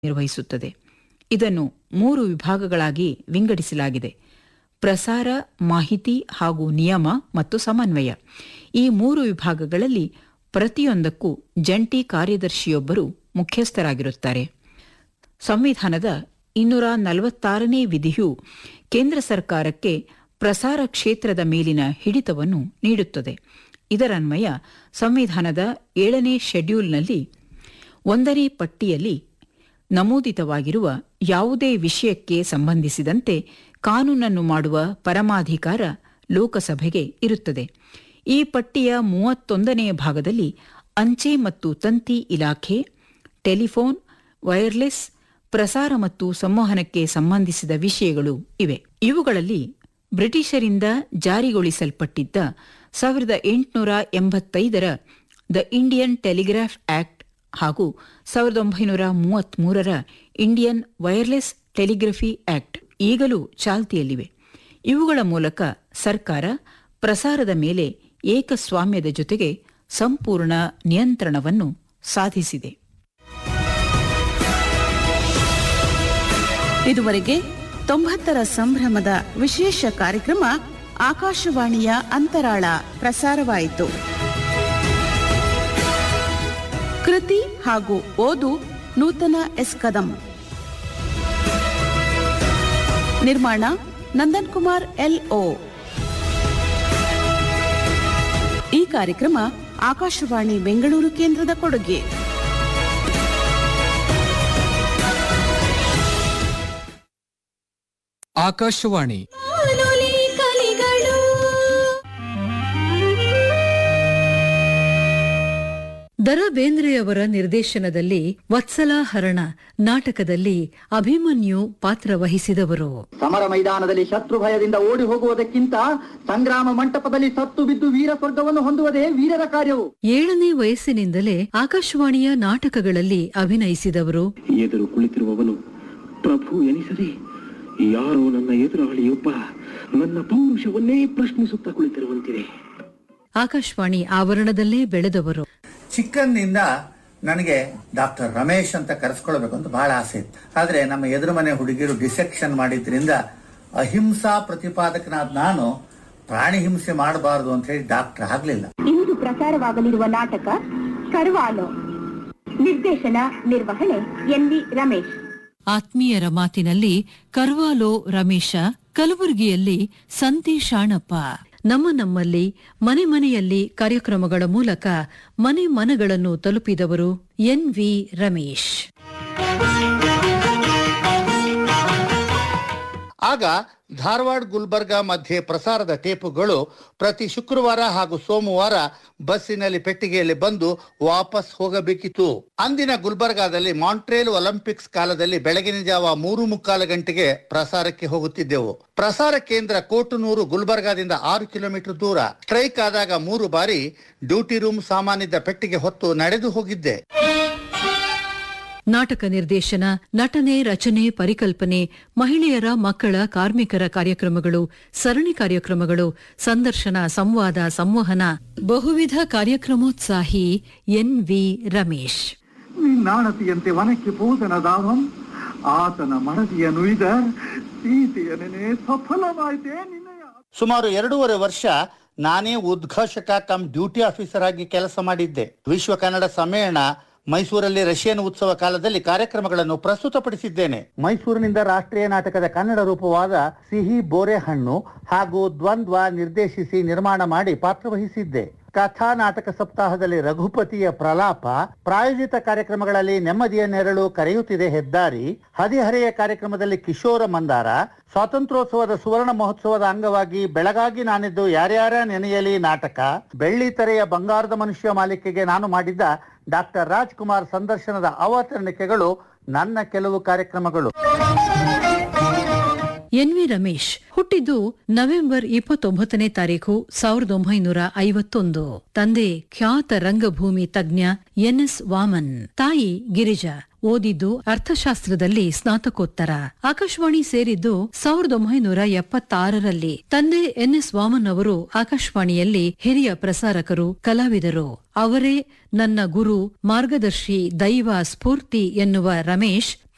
ನಿರ್ವಹಿಸುತ್ತದೆ ಇದನ್ನು ಮೂರು ವಿಭಾಗಗಳಾಗಿ ವಿಂಗಡಿಸಲಾಗಿದೆ ಪ್ರಸಾರ ಮಾಹಿತಿ ಹಾಗೂ ನಿಯಮ ಮತ್ತು ಸಮನ್ವಯ ಈ ಮೂರು ವಿಭಾಗಗಳಲ್ಲಿ ಪ್ರತಿಯೊಂದಕ್ಕೂ ಜಂಟಿ ಕಾರ್ಯದರ್ಶಿಯೊಬ್ಬರು ಮುಖ್ಯಸ್ಥರಾಗಿರುತ್ತಾರೆ ಸಂವಿಧಾನದ ಇನ್ನೂರ ನಲವತ್ತಾರನೇ ವಿಧಿಯು ಕೇಂದ್ರ ಸರ್ಕಾರಕ್ಕೆ ಪ್ರಸಾರ ಕ್ಷೇತ್ರದ ಮೇಲಿನ ಹಿಡಿತವನ್ನು ನೀಡುತ್ತದೆ ಇದರನ್ವಯ ಸಂವಿಧಾನದ ಏಳನೇ ಶೆಡ್ಯೂಲ್ನಲ್ಲಿ ಒಂದನೇ ಪಟ್ಟಿಯಲ್ಲಿ ನಮೂದಿತವಾಗಿರುವ ಯಾವುದೇ ವಿಷಯಕ್ಕೆ ಸಂಬಂಧಿಸಿದಂತೆ ಕಾನೂನನ್ನು ಮಾಡುವ ಪರಮಾಧಿಕಾರ ಲೋಕಸಭೆಗೆ ಇರುತ್ತದೆ ಈ ಪಟ್ಟಿಯ ಮೂವತ್ತೊಂದನೆಯ ಭಾಗದಲ್ಲಿ ಅಂಚೆ ಮತ್ತು ತಂತಿ ಇಲಾಖೆ ಟೆಲಿಫೋನ್ ವೈರ್ಲೆಸ್ ಪ್ರಸಾರ ಮತ್ತು ಸಂವಹನಕ್ಕೆ ಸಂಬಂಧಿಸಿದ ವಿಷಯಗಳು ಇವೆ ಇವುಗಳಲ್ಲಿ ಬ್ರಿಟಿಷರಿಂದ ಜಾರಿಗೊಳಿಸಲ್ಪಟ್ಟಿದ್ದ ಸಾವಿರದ ಎಂಟುನೂರ ಎಂಬತ್ತೈದರ ದ ಇಂಡಿಯನ್ ಟೆಲಿಗ್ರಾಫ್ ಆಕ್ಟ್ ಹಾಗೂ ಸಾವಿರದ ಒಂಬೈನೂರ ಮೂವತ್ಮೂರರ ಇಂಡಿಯನ್ ವೈರ್ಲೆಸ್ ಟೆಲಿಗ್ರಫಿ ಆಕ್ಟ್ ಈಗಲೂ ಚಾಲ್ತಿಯಲ್ಲಿವೆ ಇವುಗಳ ಮೂಲಕ ಸರ್ಕಾರ ಪ್ರಸಾರದ ಮೇಲೆ ಏಕಸ್ವಾಮ್ಯದ ಜೊತೆಗೆ ಸಂಪೂರ್ಣ ನಿಯಂತ್ರಣವನ್ನು ಸಾಧಿಸಿದೆ ಇದುವರೆಗೆ ತೊಂಬತ್ತರ ಸಂಭ್ರಮದ ವಿಶೇಷ ಕಾರ್ಯಕ್ರಮ ಆಕಾಶವಾಣಿಯ ಅಂತರಾಳ ಪ್ರಸಾರವಾಯಿತು ಕೃತಿ ಹಾಗೂ ಓದು ನೂತನ ಎಸ್ ಕದಂ ನಿರ್ಮಾಣ ನಂದನ್ ಕುಮಾರ್ ಎಲ್ ಓ ಈ ಕಾರ್ಯಕ್ರಮ ಆಕಾಶವಾಣಿ ಬೆಂಗಳೂರು ಕೇಂದ್ರದ ಕೊಡುಗೆ ಆಕಾಶವಾಣಿ ಬಾನುಲಿ ಕಲಿಗಳು ದರ ಬೇಂದ್ರೆಯವರ ನಿರ್ದೇಶನದಲ್ಲಿ ವತ್ಸಲಾಹರಣ ನಾಟಕದಲ್ಲಿ ಅಭಿಮನ್ಯು ಪಾತ್ರ ವಹಿಸಿದವರು ಸಮರ ಮೈದಾನದಲ್ಲಿ ಶತ್ರು ಭಯದಿಂದ ಓಡಿ ಹೋಗುವುದಕ್ಕಿಂತ ಸಂಗ್ರಾಮ ಮಂಟಪದಲ್ಲಿ ಸತ್ತು ಬಿದ್ದು ವೀರ ಸ್ವರ್ಗವನ್ನು ಹೊಂದುವುದೇ ವೀರರ ಕಾರ್ಯವು ಏಳನೇ ವಯಸ್ಸಿನಿಂದಲೇ ಆಕಾಶವಾಣಿಯ ನಾಟಕಗಳಲ್ಲಿ ಅಭಿನಯಿಸಿದವರು ಎದುರು ಕುಳಿತಿರುವವನು ಪ್ರಭು ಎನಿಸದೆ ಯಾರೋ ನನ್ನ ಎದುರಾಳಿಯೊಬ್ಬ ನನ್ನ ಪೌರುಷವನ್ನೇ ಪ್ರಶ್ನಿಸುತ್ತಾ ಕುಳಿತಿರುವಂತಿದೆ ಆಕಾಶವಾಣಿ ಆವರಣದಲ್ಲೇ ಬೆಳೆದವರು ಚಿಕ್ಕಂದಿನಿಂದ ನನಗೆ ಡಾಕ್ಟರ್ ರಮೇಶ್ ಅಂತ ಕರೆಸ್ಕೊಳ್ಬೇಕು ಅಂತ ಬಹಳ ಆಸೆ ಇತ್ತು ಆದ್ರೆ ನಮ್ಮ ಎದುರು ಮನೆ ಹುಡುಗಿರು ಡಿಸೆಕ್ಷನ್ ಮಾಡಿದ್ರಿಂದ ಅಹಿಂಸಾ ಪ್ರತಿಪಾದಕನಾದ ನಾನು ಪ್ರಾಣಿ ಹಿಂಸೆ ಮಾಡಬಾರದು ಅಂತ ಹೇಳಿ ಡಾಕ್ಟರ್ ಆಗ್ಲಿಲ್ಲ ಇಂದು ಪ್ರಸಾರವಾಗಲಿರುವ ನಾಟಕ ಕರ್ವಾಲೋ ನಿರ್ದೇಶನ ನಿರ್ವಹಣೆ ಎನ್ ವಿ ರಮೇಶ್ ಆತ್ಮೀಯರ ಮಾತಿನಲ್ಲಿ ಕರ್ವಾಲೋ ರಮೇಶ ಕಲಬುರಗಿಯಲ್ಲಿ ಸಂತಿ ಶಾಣಪ್ಪ ನಮ್ಮ ನಮ್ಮಲ್ಲಿ ಮನೆ ಮನೆಯಲ್ಲಿ ಕಾರ್ಯಕ್ರಮಗಳ ಮೂಲಕ ಮನೆ ಮನಗಳನ್ನು ತಲುಪಿದವರು ಎನ್ ವಿ ರಮೇಶ್ ಆಗ ಧಾರವಾಡ ಗುಲ್ಬರ್ಗ ಮಧ್ಯೆ ಪ್ರಸಾರದ ಟೇಪುಗಳು ಪ್ರತಿ ಶುಕ್ರವಾರ ಹಾಗೂ ಸೋಮವಾರ ಬಸ್ಸಿನಲ್ಲಿ ಪೆಟ್ಟಿಗೆಯಲ್ಲಿ ಬಂದು ವಾಪಸ್ ಹೋಗಬೇಕಿತ್ತು ಅಂದಿನ ಗುಲ್ಬರ್ಗಾದಲ್ಲಿ ಮಾಂಟ್ರೇಲ್ ಒಲಿಂಪಿಕ್ಸ್ ಕಾಲದಲ್ಲಿ ಬೆಳಗಿನ ಜಾವ ಮೂರು ಮುಕ್ಕಾಲು ಗಂಟೆಗೆ ಪ್ರಸಾರಕ್ಕೆ ಹೋಗುತ್ತಿದ್ದೆವು ಪ್ರಸಾರ ಕೇಂದ್ರ ಕೋಟುನೂರು ಗುಲ್ಬರ್ಗಾದಿಂದ ಆರು ಕಿಲೋಮೀಟರ್ ದೂರ ಸ್ಟ್ರೈಕ್ ಆದಾಗ ಮೂರು ಬಾರಿ ಡ್ಯೂಟಿ ರೂಮ್ ಸಾಮಾನಿದ್ದ ಪೆಟ್ಟಿಗೆ ಹೊತ್ತು ನಡೆದು ಹೋಗಿದ್ದೆ ನಾಟಕ ನಿರ್ದೇಶನ ನಟನೆ ರಚನೆ ಪರಿಕಲ್ಪನೆ ಮಹಿಳೆಯರ ಮಕ್ಕಳ ಕಾರ್ಮಿಕರ ಕಾರ್ಯಕ್ರಮಗಳು ಸರಣಿ ಕಾರ್ಯಕ್ರಮಗಳು ಸಂದರ್ಶನ ಸಂವಾದ ಸಂವಹನ ಬಹುವಿಧ ಕಾರ್ಯಕ್ರಮೋತ್ಸಾಹಿ ಎನ್ ವಿ ರಮೇಶ್ ನಿನ್ನಾಣತಿಯಂತೆ ವನಕ್ಕೆ ಪೋದನದಾವಂ ಆತನ ಮಡದಿಯ ನುಯ್ದ ಸೀತೆಯ ನೆನೆ ಸಫಲವಾಯಿತೆ ನಿನ್ನಯ ಸುಮಾರು ಎರಡೂವರೆ ವರ್ಷ ನಾನೇ ಉದ್ಘೋಷಕ ಕಮ್ ಡ್ಯೂಟಿ ಆಫೀಸರ್ ಆಗಿ ಕೆಲಸ ಮಾಡಿದ್ದೆ ವಿಶ್ವ ಕನ್ನಡ ಸಮ್ಮೇಳನ ಮೈಸೂರಲ್ಲಿ ರಷ್ಯನ್ ಉತ್ಸವ ಕಾಲದಲ್ಲಿ ಕಾರ್ಯಕ್ರಮಗಳನ್ನು ಪ್ರಸ್ತುತಪಡಿಸಿದ್ದೇನೆ ಮೈಸೂರಿನಿಂದ ರಾಷ್ಟ್ರೀಯ ನಾಟಕದ ಕನ್ನಡ ರೂಪವಾದ ಸಿಹಿ ಬೋರೆ ಹಣ್ಣು ಹಾಗೂ ದ್ವಂದ್ವ ನಿರ್ದೇಶಿಸಿ ನಿರ್ಮಾಣ ಮಾಡಿ ಪಾತ್ರವಹಿಸಿದ್ದೆ ಕಥಾ ನಾಟಕ ಸಪ್ತಾಹದಲ್ಲಿ ರಘುಪತಿಯ ಪ್ರಲಾಪ ಪ್ರಾಯೋಜಿತ ಕಾರ್ಯಕ್ರಮಗಳಲ್ಲಿ ನೆಮ್ಮದಿಯ ನೆರಳು ಕರೆಯುತ್ತಿದೆ ಹೆದ್ದಾರಿ ಹದಿಹರೆಯ ಕಾರ್ಯಕ್ರಮದಲ್ಲಿ ಕಿಶೋರ ಮಂದಾರ ಸ್ವಾತಂತ್ರ್ಯೋತ್ಸವದ ಸುವರ್ಣ ಮಹೋತ್ಸವದ ಅಂಗವಾಗಿ ಬೆಳಗಾಗಿ ನಾನಿದ್ದು ಯಾರ್ಯಾರ ನೆನೆಯಲಿ ನಾಟಕ ಬೆಳ್ಳಿ ತೆರೆಯ ಬಂಗಾರದ ಮನುಷ್ಯ ಮಾಲಿಕೆಗೆ ನಾನು ಮಾಡಿದ್ದ ಡಾಕ್ಟರ್ ರಾಜ್ಕುಮಾರ್ ಸಂದರ್ಶನದ ಅವತರಣಿಕೆಗಳು ನನ್ನ ಕೆಲವು ಕಾರ್ಯಕ್ರಮಗಳು ಎನ್ ವಿ ರಮೇಶ್ ಹುಟ್ಟಿದ್ದು ನವೆಂಬರ್ ಇಪ್ಪತ್ತೊಂಬತ್ತನೇ ತಾರೀಕು ಸಾವಿರದ ಒಂಬೈನೂರ ಐವತ್ತೊಂದು ತಂದೆ ಖ್ಯಾತ ರಂಗಭೂಮಿ ತಜ್ಞ ಎನ್ಎಸ್ ವಾಮನ್ ತಾಯಿ ಗಿರಿಜಾ ಓದಿದ್ದು ಅರ್ಥಶಾಸ್ತ್ರದಲ್ಲಿ ಸ್ನಾತಕೋತ್ತರ ಆಕಾಶವಾಣಿ ಸೇರಿದ್ದು ಸಾವಿರದ ಒಂಬೈನೂರ ಎಪ್ಪತ್ತಾರರಲ್ಲಿ ತಂದೆ ಎನ್ಎಸ್ ವಾಮನ್ ಅವರು ಆಕಾಶವಾಣಿಯಲ್ಲಿ ಹಿರಿಯ ಪ್ರಸಾರಕರು ಕಲಾವಿದರು ಅವರೇ ನನ್ನ ಗುರು ಮಾರ್ಗದರ್ಶಿ ದೈವ ಸ್ಫೂರ್ತಿ ಎನ್ನುವ ರಮೇಶ್